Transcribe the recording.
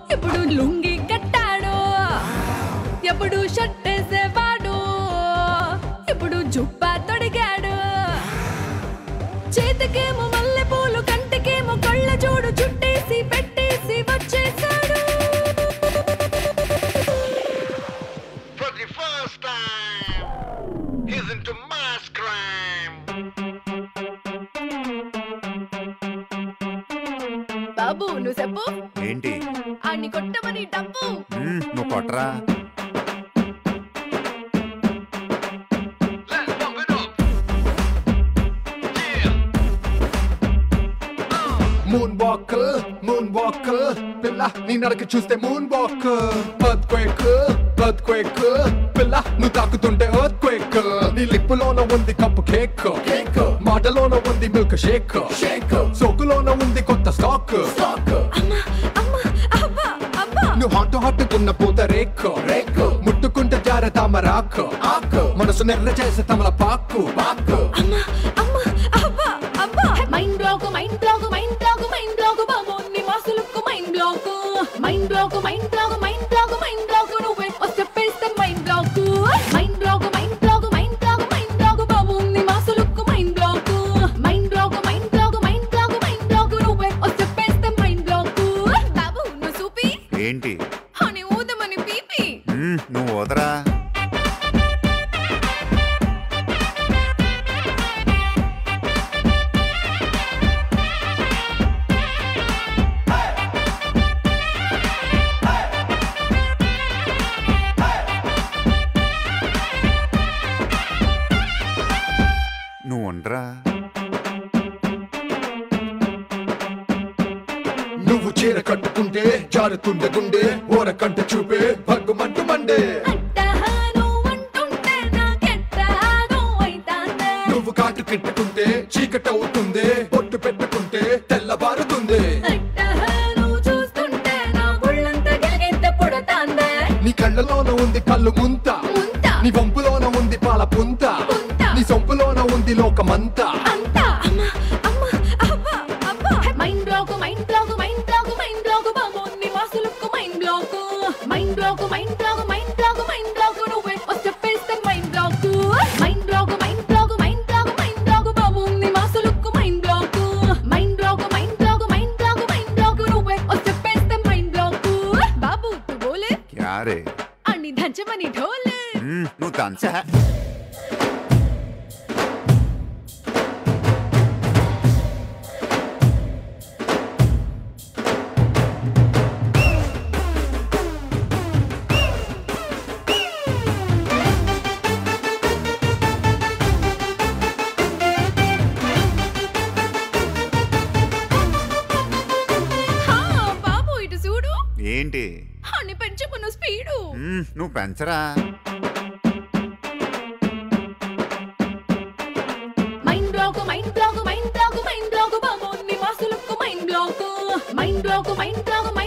ఇప్పుడు లుంగి కట్టాడు ఎప్పుడు షర్ట్ వేసేవాడు ఇప్పుడు జుబ్బా తొడిగాడు చేతికేమో మల్లె పూలు కంటికేమో కళ్ళ జోడు చుట్టేసి పెట్టేసి వచ్చేసాడు For the first time, he's into mass crime. బాబు నువ్వు చెప్పు ఏంటి ఆడిని కొట్టమని డబ్బు మ్మ్, నువ్వు కొట్టరా Let's pump it up. Yeah. Moon walker moon walker పిల్ల నీ నడక చూస్తే moon walker earthquake earthquake పిల్ల నువ్వు తాకుతుంటే ఎర్త్ క్వేక్ నీ లిప్పులోన ఉంది కప్పు కేక్ కేక్ మాటలోన ఉంది మిల్క్ షేక్ షేక్ సోకులోన ఉంది కొత్త స్టాక్ స్టాక్ అమ్మా అమ్మా అబ్బా అబ్బా నువ్వు హాట్ హాట్ కున్న పూత రేక్ రేక్ ముట్టుకుంటే జార తామరాక్ ఆక్ మనసు నెర్ర చేసే తమల పాకు పాకు అమ్మా అమ్మా అబ్బా అబ్బా mind block mind block mind block mind block బాబోన్ని మాసులకు mind block mind block mind block mind block mind block నువ్వే వచ్చేస్తే mind block mind block mind block mind block mind block బాబోన్ని మాసులకు mind block mind block mind block mind block mind block నువ్వే వచ్చేస్తే mind black బాబు నువ్వు చూపి ఏంటి అని ఊదమని పీపి మ్మ్, నువ్వు వదరా నువ్వు ఉండరా నువ్వు చీర కట్టుకుంటే జారుతుండే గుండె ఓర కంట చూపే భగ్గుమంటు మండే అట్టహాను అంటుంటే నాకెట్టాగో అయితాందే నువ్వు కాటు కిట్టుకుంటే చీకట అవుతుంది పొట్టు పెట్టుకుంటే తెల్లబారుతుంది అట్టహాను చూస్తుంటే నా గుళ్ళంతా గిలిగింత పుడతాందే నీ కళ్ళలోన ఉంది కళ్ళు ముంత ముంత నీ వంపులోన ఉంది పాల పుంత పుంత. నీ సొంపులోన ఉంది లోకమంతా అంతా అమ్మా అమ్మా అబ్బా అబ్బా mind block mind block mind block mind block బాబోన్ని మాసులకు mind block mind block mind block mind block mind block నువ్వే వచ్చేస్తే mind block mind block mind block mind block mind block బాబోన్ని మాసులకు mind block mind block mind block mind block mind block నువ్వే వచ్చేస్తే mind black బాబు తు బోలే క్యారే అన్ని దంచమని ఢోలే మ్మ్, నువ్వు దంచా హా బాబు ఇటు చూడు ఏంటి అని పెంచుకున్న స్పీడు మ్మ్, నువ్వు పెంచరా mind block mind block mind block mind block బాబోన్ని మాసులకు mind block mind block mind block mind